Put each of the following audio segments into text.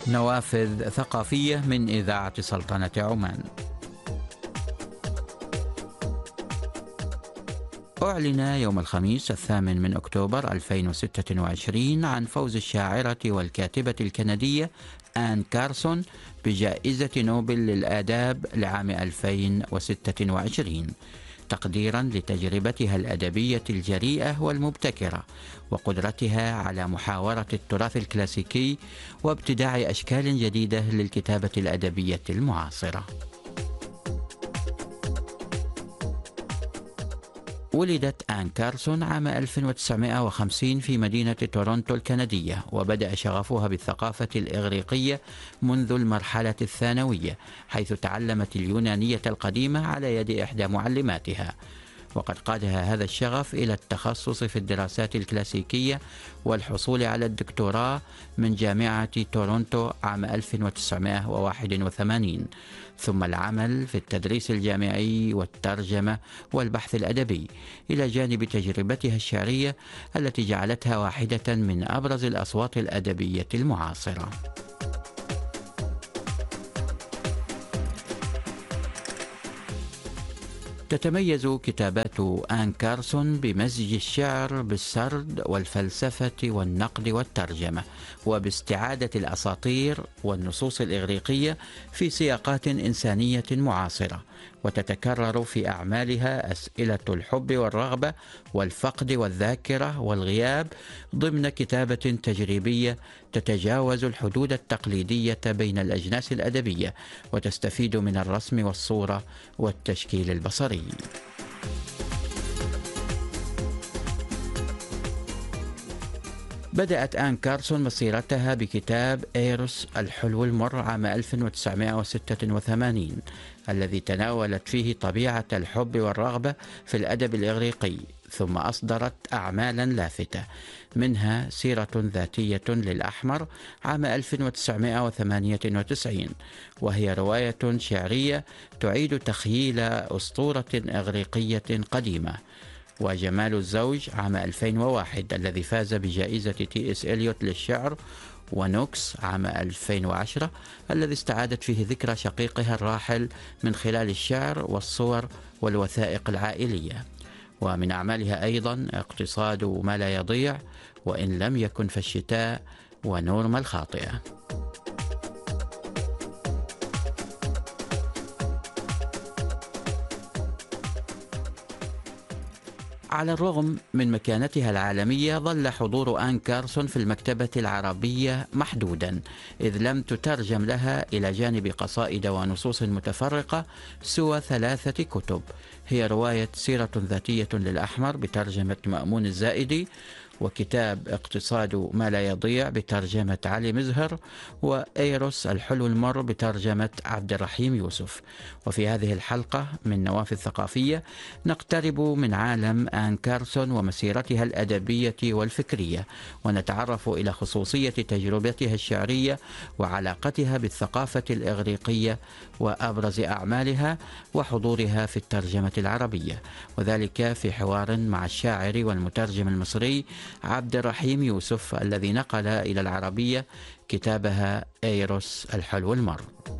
نوافذ ثقافية من إذاعة سلطنة عمان أعلن يوم الخميس الثامن من أكتوبر 2026 عن فوز الشاعرة والكاتبة الكندية آن كارسون بجائزة نوبل للآداب لعام 2026 تقديرا لتجربتها الأدبية الجريئة والمبتكرة وقدرتها على محاورة التراث الكلاسيكي وابتداع أشكال جديدة للكتابة الأدبية المعاصرة. ولدت آن كارسون عام 1950 في مدينة تورونتو الكندية وبدأ شغفها بالثقافة الإغريقية منذ المرحلة الثانوية حيث تعلمت اليونانية القديمة على يد إحدى معلماتها وقد قادها هذا الشغف إلى التخصص في الدراسات الكلاسيكية والحصول على الدكتوراه من جامعة تورونتو عام 1981 ثم العمل في التدريس الجامعي والترجمة والبحث الأدبي إلى جانب تجربتها الشعرية التي جعلتها واحدة من أبرز الأصوات الأدبية المعاصرة. تتميز كتابات آن كارسون بمزج الشعر بالسرد والفلسفة والنقد والترجمة وباستعادة الأساطير والنصوص الإغريقية في سياقات إنسانية معاصرة وتتكرر في أعمالها أسئلة الحب والرغبة والفقد والذاكرة والغياب ضمن كتابة تجريبية تتجاوز الحدود التقليدية بين الأجناس الأدبية وتستفيد من الرسم والصورة والتشكيل البصري. بدأت آن كارسون مسيرتها بكتاب إيروس الحلو المر عام 1986 الذي تناولت فيه طبيعة الحب والرغبة في الأدب الإغريقي ثم أصدرت أعمالا لافتة منها سيرة ذاتية للأحمر عام 1998 وهي رواية شعرية تعيد تخييل أسطورة إغريقية قديمة وجمال الزوج عام 2001 الذي فاز بجائزة تي اس إليوت للشعر ونوكس عام 2010 الذي استعادت فيه ذكرى شقيقها الراحل من خلال الشعر والصور والوثائق العائلية ومن أعمالها أيضا اقتصاد ما لا يضيع وإن لم يكن فالشتاء ونورما الخاطئة على الرغم من مكانتها العالمية ظل حضور آن كارسون في المكتبة العربية محدودا إذ لم تترجم لها إلى جانب قصائد ونصوص متفرقة سوى ثلاثة كتب هي رواية سيرة ذاتية للأحمر بترجمة مأمون الزائدي وكتاب اقتصاد ما لا يضيع بترجمة علي مزهر وإيروس الحلو المر بترجمة عبد الرحيم يوسف وفي هذه الحلقة من نوافذ ثقافية نقترب من عالم آن كارسون ومسيرتها الأدبية والفكرية ونتعرف إلى خصوصية تجربتها الشعرية وعلاقتها بالثقافة الإغريقية وأبرز أعمالها وحضورها في الترجمة العربية وذلك في حوار مع الشاعر والمترجم المصري عبد الرحيم يوسف الذي نقل إلى العربية كتابها ايروس الحلو المر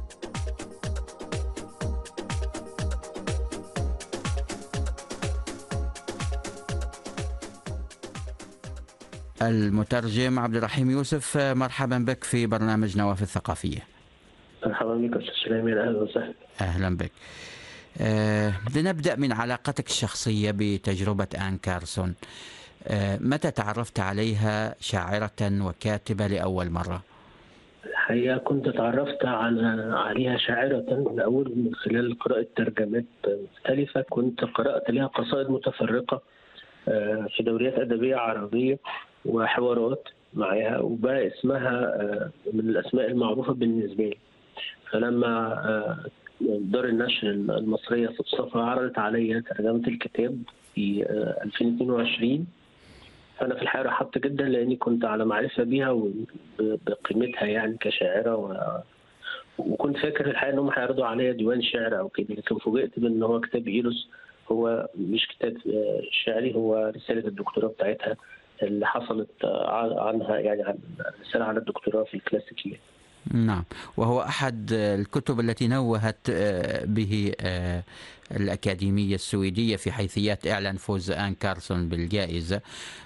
المترجم عبد الرحيم يوسف مرحبا بك في برنامج نوافذ الثقافية مرحبا بك أستاذ سليمان أهلا وسهلا أهلا بك أه لنبدأ من علاقتك الشخصية بتجربة آن كارسون أه متى تعرفت عليها شاعرة وكاتبة لأول مرة؟ الحقيقة كنت تعرفت على عليها شاعرة الأول من خلال قراءة ترجمات مختلفة كنت قرأت لها قصائد متفرقة في دوريات أدبية عربية وحوارات معها وبقى اسمها من الأسماء المعروفة بالنسبة لي فلما دار النشر المصرية صفصفة عرضت علي ترجمة الكتاب في 2022 فأنا في الحقيقة رحبت جدا لأني كنت على معرفة بيها وبقيمتها يعني كشاعرة و... وكنت فاكر الحقيقة إنهم هيعرضوا عليا ديوان شعر أو كده لكن فوجئت بأن هو كتاب إيروس هو مش كتاب شعري هو رسالة الدكتوراه بتاعتها اللي حصلت عنها يعني عن رسالة على الدكتوراه في الكلاسيكية نعم وهو أحد الكتب التي نوهت به الأكاديمية السويدية في حيثيات إعلان فوز آن كارسون بالجائزة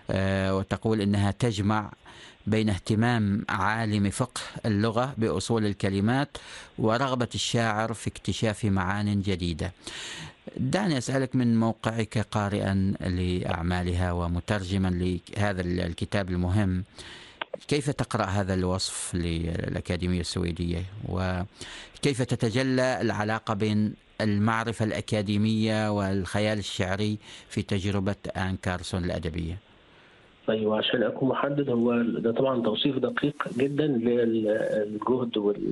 وتقول إنها تجمع بين اهتمام عالم فقه اللغة بأصول الكلمات ورغبة الشاعر في اكتشاف معان جديدة دعني أسألك من موقعك قارئا لأعمالها ومترجما لهذا الكتاب المهم كيف تقرأ هذا الوصف للأكاديمية السويدية وكيف تتجلى العلاقة بين المعرفة الأكاديمية والخيال الشعري في تجربة آن كارسون الأدبية ايوه عشان اكون محدد هو ده طبعا توصيف دقيق جدا للجهد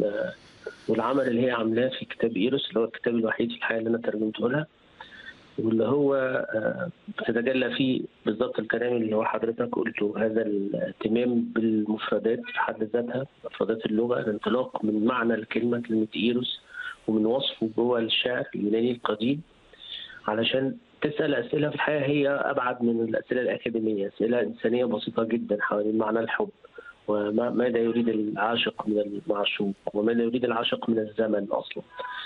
والعمل اللي هي عاملاه في كتاب ايروس اللي هو الكتاب الوحيد في الحياه اللي انا ترجمته لها واللي هو بتتجلى فيه بالظبط الكلام اللي هو حضرتك قلته هذا الاهتمام بالمفردات في حد ذاتها مفردات اللغه الانطلاق من معنى الكلمه كلمه ايروس ومن وصفه جوه الشعر اليوناني القديم علشان تسال اسئله في الحقيقه هي ابعد من الاسئله الاكاديميه، اسئله انسانيه بسيطه جدا حوالين معنى الحب وماذا يريد العاشق من المعشوق وماذا يريد العاشق من الزمن اصلا.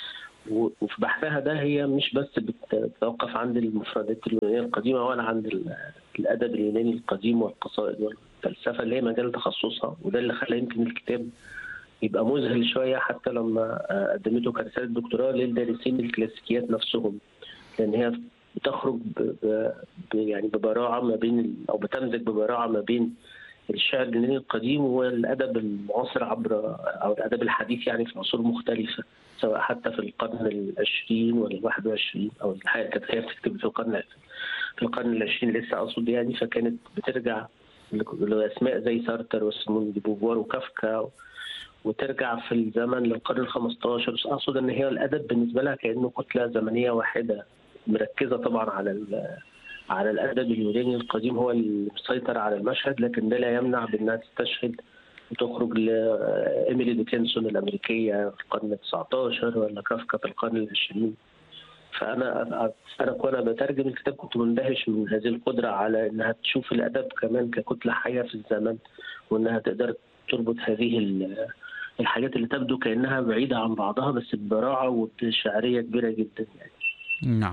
وفي بحثها ده هي مش بس بتتوقف عند المفردات اليونانيه القديمه ولا عند الادب اليوناني القديم والقصائد والفلسفه اللي هي مجال تخصصها وده اللي خلى يمكن الكتاب يبقى مذهل شويه حتى لما قدمته كرساله دكتوراه للدارسين الكلاسيكيات نفسهم لان هي بتخرج ب ب يعني ببراعه ما بين او بتمزج ببراعه ما بين الشعر اليوناني القديم والادب المعاصر عبر او الادب الحديث يعني في عصور مختلفه سواء حتى في القرن العشرين ولا الواحد وعشرين او الحقيقه كانت هي بتكتب في القرن في القرن العشرين لسه اقصد يعني فكانت بترجع لاسماء زي سارتر وسيمون دي بوفوار وكافكا وترجع في الزمن للقرن ال 15 اقصد ان هي الادب بالنسبه لها كانه كتله زمنيه واحده مركزه طبعا على على الادب اليوناني القديم هو المسيطر على المشهد لكن ده لا يمنع بانها تستشهد وتخرج لإيميلي ديكنسون الأمريكية في القرن ال 19 ولا كافكا في القرن العشرين فأنا أنا وأنا بترجم الكتاب كنت مندهش من هذه القدرة على إنها تشوف الأدب كمان ككتلة حية في الزمن وإنها تقدر تربط هذه الحاجات اللي تبدو كأنها بعيدة عن بعضها بس ببراعة وبشعرية كبيرة جدا يعني. نعم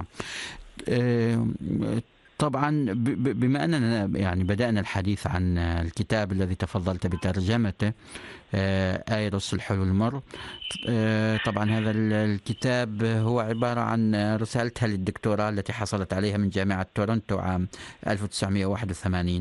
طبعا بما اننا يعني بدانا الحديث عن الكتاب الذي تفضلت بترجمته ايروس الحلو المر طبعا هذا الكتاب هو عباره عن رسالتها للدكتوراه التي حصلت عليها من جامعه تورنتو عام 1981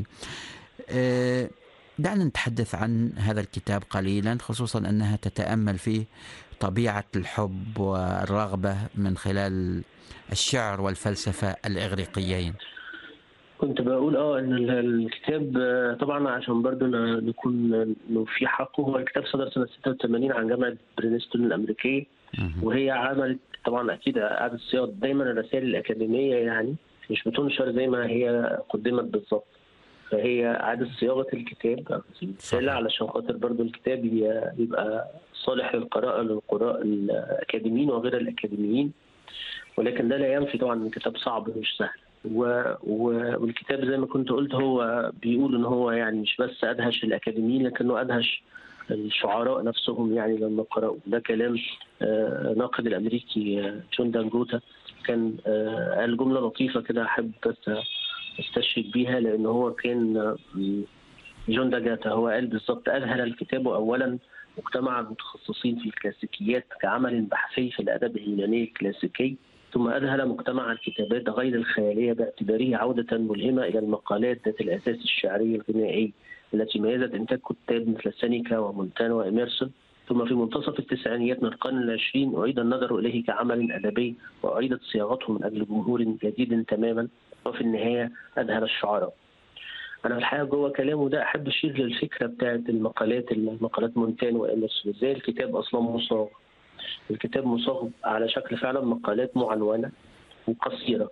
دعنا نتحدث عن هذا الكتاب قليلا خصوصا انها تتامل فيه طبيعه الحب والرغبه من خلال الشعر والفلسفه الاغريقيين. كنت بقول اه ان الكتاب طبعا عشان برضه نكون في حقه هو الكتاب صدر سنه 86 عن جامعه برينستون الامريكيه وهي عملت طبعا اكيد اعاده صياغه دايما الرسائل الاكاديميه يعني مش بتنشر زي ما هي قدمت بالظبط فهي اعاده صياغه الكتاب رساله علشان خاطر برضه الكتاب يبقى صالح للقراءه للقراء الاكاديميين وغير الاكاديميين ولكن ده لا ينفي طبعا ان الكتاب صعب ومش سهل و... و... والكتاب زي ما كنت قلت هو بيقول ان هو يعني مش بس ادهش الاكاديميين لكنه ادهش الشعراء نفسهم يعني لما قرأوا ده كلام ناقد الامريكي جون دانجوتا كان قال جمله لطيفه كده احب بس استشهد بيها لان هو كان جون داجاتا هو قال بالظبط اذهل الكتاب اولا مجتمع المتخصصين في الكلاسيكيات كعمل بحثي في الادب اليوناني الكلاسيكي ثم أذهل مجتمع الكتابات غير الخيالية باعتباره عودة ملهمة إلى المقالات ذات الأساس الشعري الغنائي التي ميزت إنتاج كتاب مثل سينيكا ومونتانا وإميرسون ثم في منتصف التسعينيات من القرن العشرين أعيد النظر إليه كعمل أدبي وأعيدت صياغته من أجل جمهور جديد تماما وفي النهاية أذهل الشعراء. أنا في الحقيقة جوه كلامه ده أحب أشير للفكرة بتاعت المقالات المقالات مونتان وإميرسون إزاي الكتاب أصلا مصاغ الكتاب مصاغ على شكل فعلا مقالات معنونه وقصيره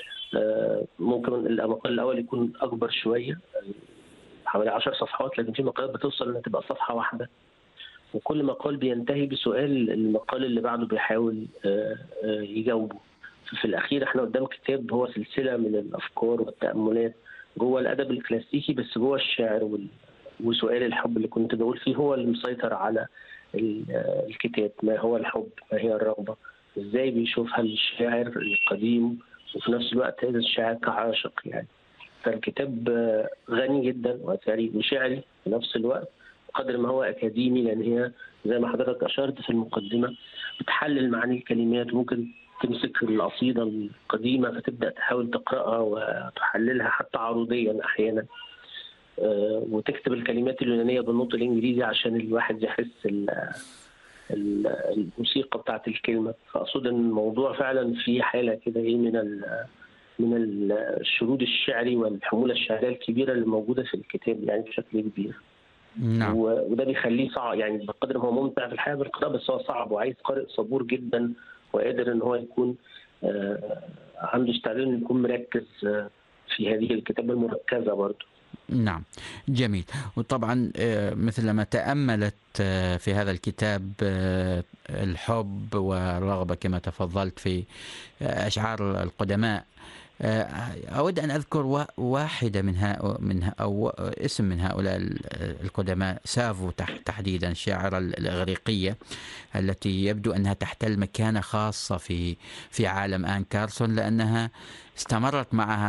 ممكن المقال الاول يكون اكبر شويه حوالي 10 صفحات لكن في مقالات بتوصل انها تبقى صفحه واحده وكل مقال بينتهي بسؤال المقال اللي بعده بيحاول يجاوبه في الاخير احنا قدام كتاب هو سلسله من الافكار والتاملات جوه الادب الكلاسيكي بس جوه الشعر وسؤال الحب اللي كنت بقول فيه هو اللي مسيطر على الكتاب ما هو الحب ما هي الرغبة ازاي بيشوفها الشاعر القديم وفي نفس الوقت هذا الشاعر كعاشق يعني فالكتاب غني جدا وأثري وشعري في نفس الوقت قدر ما هو أكاديمي لأن هي زي ما حضرتك أشرت في المقدمة بتحلل معاني الكلمات ممكن تمسك القصيدة القديمة فتبدأ تحاول تقرأها وتحللها حتى عروضيا أحيانا وتكتب الكلمات اليونانية بالنطق الإنجليزي عشان الواحد يحس الموسيقى بتاعت الكلمة فأقصد أن الموضوع فعلا في حالة كده إيه من من الشرود الشعري والحمولة الشعرية الكبيرة اللي موجودة في الكتاب يعني بشكل كبير نعم وده بيخليه صعب يعني بقدر ما هو ممتع في الحياه بالقراءه بس هو صعب وعايز قارئ صبور جدا وقادر ان هو يكون عنده استعداد انه يكون مركز في هذه الكتابه المركزه برضه. نعم جميل وطبعا مثل ما تأملت في هذا الكتاب الحب والرغبة كما تفضلت في أشعار القدماء أود أن أذكر واحدة من من أو اسم من هؤلاء القدماء سافو تحديدا الشاعرة الإغريقية التي يبدو أنها تحتل مكانة خاصة في في عالم آن كارسون لأنها استمرت معها